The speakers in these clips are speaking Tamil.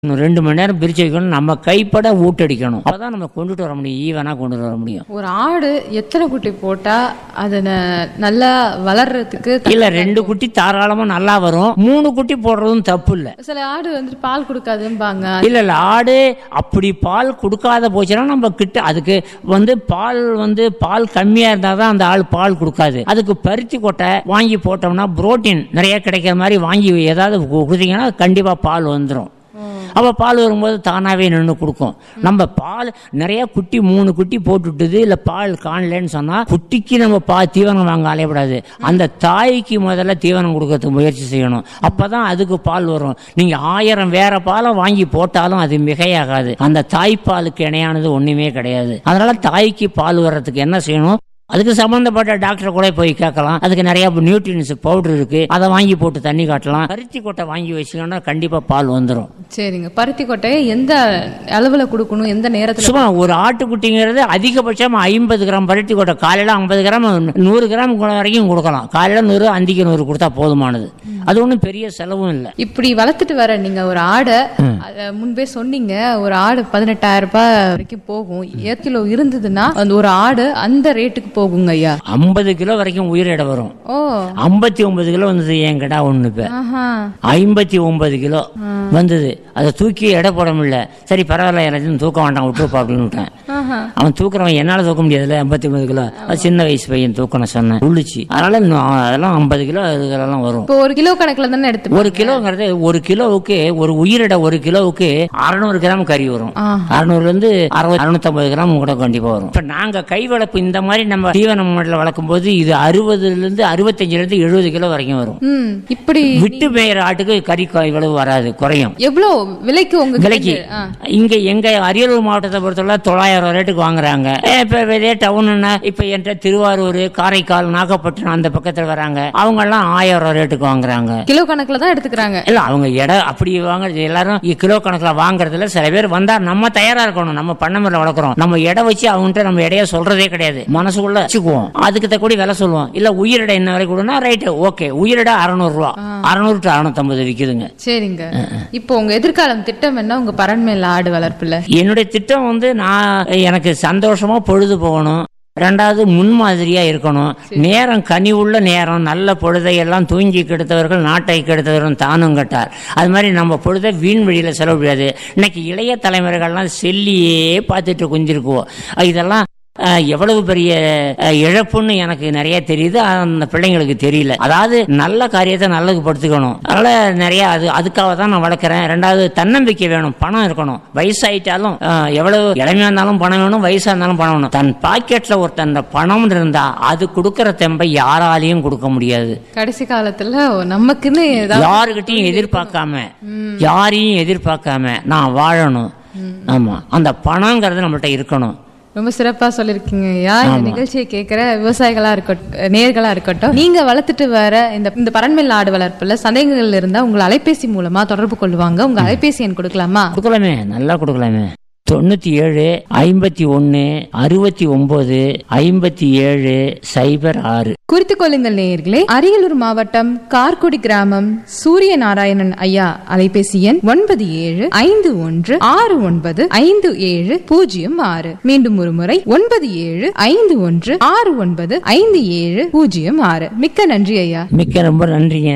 இன்னும் ரெண்டு மணி நேரம் பிரிச்சு வைக்கணும் நம்ம கைப்பட ஊட்டடிக்கணும் அப்பதான் நம்ம கொண்டுட்டு வர முடியும் ஈவனா கொண்டு வர முடியும் ஒரு ஆடு எத்தனை குட்டி போட்டா அது ந- நல்லா வளர்றதுக்கு த- இல்ல ரெண்டு குட்டி தாராளமா நல்லா வரும் மூணு குட்டி போடுறதும் தப்பு இல்ல சில ஆடு வந்துட்டு பால் கொடுக்காதும்பாங்க இல்ல இல்ல ஆடு அப்படி பால் கொடுக்காத போச்சுன்னா நம்ம கிட்ட அதுக்கு வந்து பால் வந்து பால் கம்மியா இருந்தா தான் அந்த ஆள் பால் கொடுக்காது அதுக்கு பருத்தி கொட்டை வாங்கி போட்டோம்னா புரோட்டீன் நிறைய கிடைக்கிற மாதிரி வாங்கி ஏதாவது கு- கொடுத்தீங்கன்னா கண்டிப்பா பால் வந்துடும் அப்போ பால் வரும்போது தானாகவே நின்று கொடுக்கும் நம்ம பால் நிறைய குட்டி மூணு குட்டி போட்டுட்டுது இல்லை பால் காணலன்னு சொன்னால் குட்டிக்கு நம்ம பா தீவனம் வாங்க அலையப்படாது அந்த தாய்க்கு முதல்ல தீவனம் கொடுக்கறதுக்கு முயற்சி செய்யணும் அப்போ தான் அதுக்கு பால் வரும் நீங்கள் ஆயிரம் வேற பாலை வாங்கி போட்டாலும் அது மிகையாகாது அந்த தாய்ப்பாலுக்கு இணையானது ஒன்றுமே கிடையாது அதனால தாய்க்கு பால் வர்றதுக்கு என்ன செய்யணும் அதுக்கு சம்பந்தப்பட்ட டாக்டர் கூட போய் கேட்கலாம் அதுக்கு நிறைய நியூட்ரியன்ஸ் பவுடர் இருக்கு அதை வாங்கி போட்டு தண்ணி காட்டலாம் பருத்தி கொட்டை வாங்கி வச்சீங்கன்னா கண்டிப்பா பால் வந்துடும் சரிங்க பருத்தி கொட்டையை எந்த அளவுல கொடுக்கணும் எந்த நேரத்துல சும்மா ஒரு ஆட்டுக்குட்டிங்கிறது அதிகபட்சம் ஐம்பது கிராம் பருத்தி கொட்டை காலையில ஐம்பது கிராம் நூறு கிராம் கூட வரைக்கும் கொடுக்கலாம் காலையில நூறு அந்திக்கு நூறு கொடுத்தா போதுமானது அது ஒன்றும் பெரிய செலவும் இல்லை இப்படி வளர்த்துட்டு வர நீங்க ஒரு ஆடை அத முன்பே சொன்னீங்க ஒரு ஆடு பதினெட்டாயிரம் ரூபாய் வரைக்கும் போகும் ஏ கிலோ இருந்ததுன்னா அந்த ஒரு ஆடு அந்த ரேட்டுக்கு போகுங்க ஐயா ஐம்பது கிலோ வரைக்கும் உயிரிட வரும் ஓ ஐம்பத்தி ஒன்பது கிலோ வந்தது என் கிடா ஒன்று இப்போ ஆஹா ஐம்பத்தி ஒன்பது கிலோ வந்தது அதை தூக்கி எடை போட முடியல சரி பரவாயில்ல எனக்கு தூக்க வேண்டாம் விட்டுருப்பா அப்படின்னு விட்டேன் ஆஹா அவன் தூக்குறவன் என்னால தூக்க முடியாதுல்ல ஐம்பத்தி ஒன்பது கிலோ அது சின்ன வயசு பையன் தூக்கணும் சொன்னேன் உள்ளுச்சு அதனால இன்னும் அதெல்லாம் ஐம்பது கிலோ இதெல்லாம் வரும் இப்போ ஒரு கிலோ கணக்குல தானே எடுத்து ஒரு கிலோங்கிறது ஒரு கிலோவுக்கு ஒரு உயிரிட ஒரு கிலோவுக்கு அறுநூறு கிராம் கறி வரும் ஆ. அறுநூறுல இருந்து அறுபது அறுநூத்தம்பது கிராம் கூட கண்டிப்பா வரும் இப்ப நாங்க கை வளர்ப்பு இந்த மாதிரி நம்ம தீவன மாடல வளர்க்கும் போது இது அறுபதுல இருந்து அறுபத்தஞ்சுல இருந்து எழுபது கிலோ வரைக்கும் வரும் ம் இப்படி விட்டு மேயிற ஆட்டுக்கு கறி க- இவ்வளவு வராது குறையும் எவ்வளவு விலைக்கு உங்க விலைக்கு இங்க எங்க அரியலூர் மாவட்டத்தை பொறுத்தவரை தொள்ளாயிரம் ரேட்டுக்கு வாங்குறாங்க ஏ, இப்ப இதே டவுன்னா இப்ப என்கிட்ட திருவாரூர் காரைக்கால் நாகப்பட்டினம் அந்த பக்கத்துல வராங்க அவங்க எல்லாம் ஆயிரம் ரேட்டுக்கு வாங்குறாங்க கிலோ கணக்குல தான் எடுத்துக்கிறாங்க இல்ல அவங்க எடை அப்படி வாங்குறது எல்லாரும் இ- கிலோ கணக்குல வாங்குறதுல சில பேர் வந்தா நம்ம தயாரா இருக்கணும் நம்ம பண்ண முறையில் வளர்க்குறோம் நம்ம எடை வச்சு அவங்ககிட்ட நம்ம எடைய சொல்றதே கிடையாது மனசுக்குள்ள வச்சுக்குவோம் அதுக்கு தக்கூடி விலை சொல்லுவோம் இல்ல உயிரிடை என்ன விலை கொடுனா ரைட்டு ஓகே உயிரிடை அறநூறு ரூபா அறநூறு டு அறுநூத்தம்பது விக்குதுங்க சரிங்க இப்போ உங்க எதிர்காலம் திட்டம் என்ன உங்க பரண்மேல ஆடு வளர்ப்புல என்னுடைய திட்டம் வந்து நான் எனக்கு சந்தோஷமா பொழுது போகணும் ரெண்டாவது முன்மாதிரியா இருக்கணும் நேரம் கனிவுள்ள நேரம் நல்ல பொழுதை எல்லாம் தூங்கி கெடுத்தவர்கள் நாட்டை கெடுத்தவர்கள் தானும் கட்டார் அது மாதிரி நம்ம பொழுதை வீண் வழியில செலவு முடியாது இன்னைக்கு இளைய தலைமுறைகள்லாம் செல்லியே பார்த்துட்டு குஞ்சிருக்குவோம் இதெல்லாம் அஹ், எவ்வளவு பெரிய அஹ், இழப்புன்னு எனக்கு நிறைய தெரியுது அந்த பிள்ளைங்களுக்கு தெரியல அதாவது நல்ல காரியத்தை நல்லது படுத்துக்கணும் அதனால நிறைய அது அதுக்காக தான் நான் வளர்க்குறேன் ரெண்டாவது தன்னம்பிக்கை வேணும் பணம் இருக்கணும் வயசாயிட்டாலும் அஹ், எவ்வளவு இளமையா இருந்தாலும் பணம் வேணும் வயசா இருந்தாலும் பணம் வேணும் தன் பாக்கெட்ல ஒருத்தன் பணம் இருந்தா அது கொடுக்கற தெம்பை யாராலையும் கொடுக்க முடியாது கடைசி காலத்துல நமக்குன்னு ஏதாவது யாருக்கிட்டையும் எதிர்பார்க்காம யாரையும் எதிர்பார்க்காம நான் வாழணும் ஆமா அந்த பணங்கிறது நம்மள்ட்ட இருக்கணும் ரொம்ப சிறப்பா சொல்லிருக்கீங்க ஐயா இந்த நிகழ்ச்சியை கேட்கிற விவசாயிகளா இருக்கட்டும் நேர்களா இருக்கட்டும் நீங்க வளர்த்துட்டு வர இந்த இந்த பரண்மேல் ஆடு வளர்ப்புல சந்தேகங்கள் இருந்தா உங்களை அலைபேசி மூலமா தொடர்பு கொள்வாங்க உங்க அலைபேசி எண் கொடுக்கலாமா கொடுக்கலாமே நல்லா கொடுக்கலாமே தொண்ணூத்தி ஏழு ஐம்பத்தி ஒன்னு அறுபத்தி ஒன்பது ஐம்பத்தி ஏழு சைபர் ஆறு குறித்துக் கொள்ளுங்கள் நேயர்களே அரியலூர் மாவட்டம் கார்குடி கிராமம் சூரிய நாராயணன் ஐயா அலைபேசி எண் ஒன்பது ஏழு ஐந்து ஒன்று ஆறு ஒன்பது ஐந்து ஏழு பூஜ்ஜியம் ஆறு மீண்டும் ஒரு முறை ஒன்பது ஏழு ஐந்து ஒன்று ஆறு ஒன்பது ஐந்து ஏழு பூஜ்ஜியம் ஆறு மிக்க நன்றி ஐயா மிக்க ரொம்ப நன்றிங்க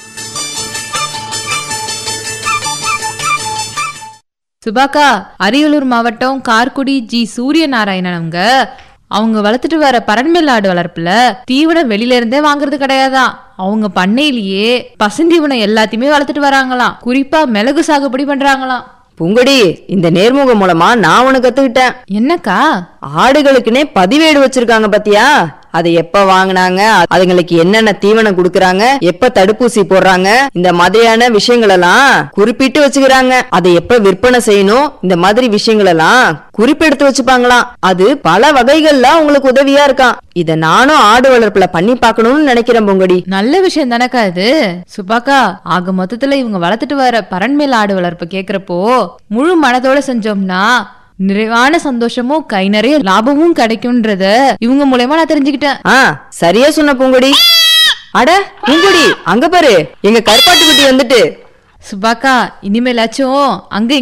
சுபாக்கா அரியலூர் மாவட்டம் கார்குடி ஜி சூரிய நாராயணன் அவங்க அவங்க வளர்த்துட்டு வர பரண்மேல் ஆடு வளர்ப்புல தீவனம் வெளியில இருந்தே வாங்குறது கிடையாதான் அவங்க பண்ணையிலேயே பசுந்தீவனம் எல்லாத்தையுமே வளர்த்துட்டு வராங்களாம் குறிப்பா மிளகு சாகுபடி பண்றாங்களாம் பூங்கொடி இந்த நேர்முகம் மூலமா நான் உனக்கு கத்துக்கிட்டேன் என்னக்கா ஆடுகளுக்குனே பதிவேடு வச்சிருக்காங்க பாத்தியா அதை எப்ப வாங்குனாங்க அதுங்களுக்கு என்னென்ன தீவனம் கொடுக்கறாங்க எப்ப தடுப்பூசி போடுறாங்க இந்த மாதிரியான விஷயங்கள் எல்லாம் குறிப்பிட்டு வச்சுக்கிறாங்க அதை எப்ப விற்பனை செய்யணும் இந்த மாதிரி விஷயங்கள் எல்லாம் குறிப்பெடுத்து வச்சுப்பாங்களாம் அது பல வகைகள்ல உங்களுக்கு உதவியா இருக்காம் இத நானும் ஆடு வளர்ப்புல பண்ணி பார்க்கணும்னு நினைக்கிறேன் பொங்கடி நல்ல விஷயம் தானக்கா இது சுபாக்கா ஆக மொத்தத்துல இவங்க வளர்த்துட்டு வர பரண்மேல் ஆடு வளர்ப்பு கேக்குறப்போ முழு மனதோட செஞ்சோம்னா நிறைவான சந்தோஷமும் கை நிறைய லாபமும் கிடைக்கும்ன்றத இவங்க மூலயமா நான் தெரிஞ்சுக்கிட்டேன் ஆ சரியா சொன்ன பூங்கொடி அட பூங்கொடி அங்க பாரு எங்க கருப்பாட்டு குட்டி வந்துட்டு சுபாக்கா இனிமேலாச்சும் அங்க